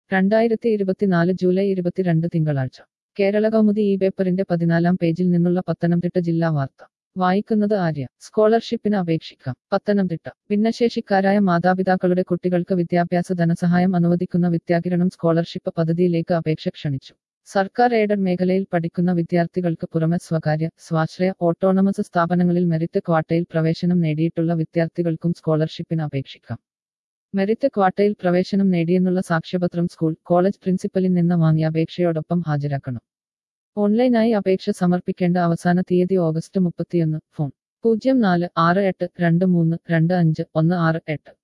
രണ്ടായിരത്തി ഇരുപത്തിനാല് ജൂലൈ ഇരുപത്തിരണ്ട് തിങ്കളാഴ്ച കേരള കൗമുദി ഈ പേപ്പറിന്റെ പതിനാലാം പേജിൽ നിന്നുള്ള പത്തനംതിട്ട ജില്ലാ വാർത്ത വായിക്കുന്നത് ആര്യ സ്കോളർഷിപ്പിന് അപേക്ഷിക്കാം പത്തനംതിട്ട ഭിന്നശേഷിക്കാരായ മാതാപിതാക്കളുടെ കുട്ടികൾക്ക് വിദ്യാഭ്യാസ ധനസഹായം അനുവദിക്കുന്ന വിദ്യാകിരണം സ്കോളർഷിപ്പ് പദ്ധതിയിലേക്ക് അപേക്ഷ ക്ഷണിച്ചു സർക്കാർ എയ്ഡഡ് മേഖലയിൽ പഠിക്കുന്ന വിദ്യാർത്ഥികൾക്ക് പുറമെ സ്വകാര്യ സ്വാശ്രയ ഓട്ടോണമസ് സ്ഥാപനങ്ങളിൽ മെറിറ്റ് ക്വാട്ടയിൽ പ്രവേശനം നേടിയിട്ടുള്ള വിദ്യാർത്ഥികൾക്കും സ്കോളർഷിപ്പിന് അപേക്ഷിക്കാം മെറിറ്റ് ക്വാട്ടയിൽ പ്രവേശനം നേടിയെന്നുള്ള സാക്ഷ്യപത്രം സ്കൂൾ കോളേജ് പ്രിൻസിപ്പലിൽ നിന്ന് വാങ്ങിയ അപേക്ഷയോടൊപ്പം ഹാജരാക്കണം ഓൺലൈനായി അപേക്ഷ സമർപ്പിക്കേണ്ട അവസാന തീയതി ഓഗസ്റ്റ് മുപ്പത്തിയൊന്ന് ഫോൺ പൂജ്യം നാല് ആറ് എട്ട് രണ്ട് മൂന്ന് രണ്ട് അഞ്ച് ഒന്ന് ആറ് എട്ട്